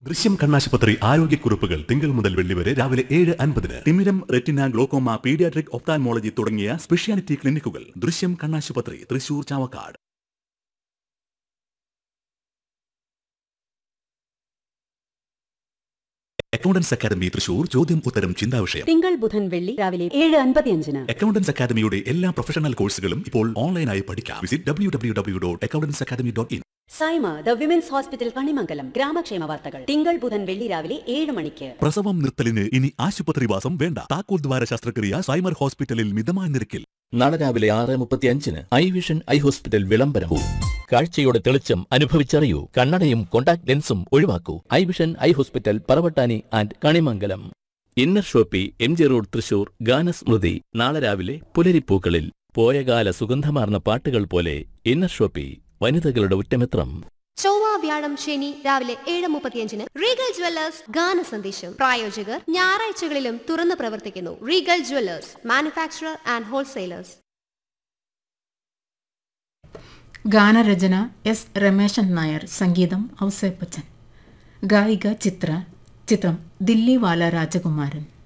ദൃശ്യം കണ്ണാശുപത്രി ആരോഗ്യക്കുറിപ്പുകൾ തിങ്കൾ മുതൽ വെള്ളി വരെ രാവിലെ ഏഴ് അൻപതിന് തിമിരം റെറ്റിന ഗ്ലോക്കോമ പീഡിയാട്രിക് ഒപ്താൻമോളജി തുടങ്ങിയ സ്പെഷ്യാലിറ്റി ക്ലിനിക്കുകൾ ദൃശ്യം കണ്ണാശുപത്രി തൃശൂർ ചാവക്കാട് അക്കൗണ്ടൻസ് അക്കാദമി തൃശൂർ ചോദ്യം ഉത്തരം ചിന്താ വിഷയം തിങ്കൾ ബുധൻ വെള്ളി രാവിലെ ഏഴ് അൻപത്തിയഞ്ചിന് അക്കൗണ്ടൻസ് അക്കാദമിയുടെ എല്ലാ പ്രൊഫഷണൽ കോഴ്സുകളും ഇപ്പോൾ ഓൺലൈനായി പഠിക്കാം visit W W W dot accountants academy dot in Saima the women's hospital Kanimangalam ഗ്രാമക്ഷേമ വാർത്തകൾ തിങ്കൾ ബുധൻ വെള്ളി രാവിലെ ഏഴ് മണിക്ക് പ്രസവം നിർത്തലിന് ഇനി ആശുപത്രിവാസം വേണ്ട താക്കോൽ ദ്വാര ശസ്ത്രക്രിയ സൈമർ ഹോസ്പിറ്റലിൽ മിതമായ നിരക്കിൽ നാളെ രാവിലെ ആറ് മുപ്പത്തി അഞ്ചിന് ഐ വിഷൻ ഐ ഹോസ്പിറ്റൽ വിളംബരവും കാഴ്ചയുടെ തെളിച്ചം അനുഭവിച്ചറിയൂ കണ്ണടയും കോണ്ടാക്ട് ലെൻസും ഒഴിവാക്കൂ eye vision eye hospital Paravattani and Kanimangalam inner shoppe M G road Thrissur ഗാനസ്മൃതി നാളെ രാവിലെ പുലരിപ്പൂക്കളിൽ പോയകാല സുഗന്ധമാർന്ന പാട്ടുകൾ പോലെ ഇന്നർ ഷോപ്പി വനിതകളുടെ ഉറ്റമിത്രം ചൊവ്വ വ്യാഴം ശനി രാവിലെ ഏഴ് മുപ്പത്തിയഞ്ചിന് റീഗൽ ജ്വല്ലേഴ്സ് ഗാന സന്ദേശം പ്രായോജകർ ഞായറാഴ്ചകളിലും തുറന്നു പ്രവർത്തിക്കുന്നു regal jewellers manufacturer and wholesalers ഗാനരചന എസ് രമേശൻ നായർ സംഗീതം ഔസേപ്പച്ചൻ ഗായിക ചിത്ര ചിത്രം ദില്ലി വാല രാജകുമാരൻ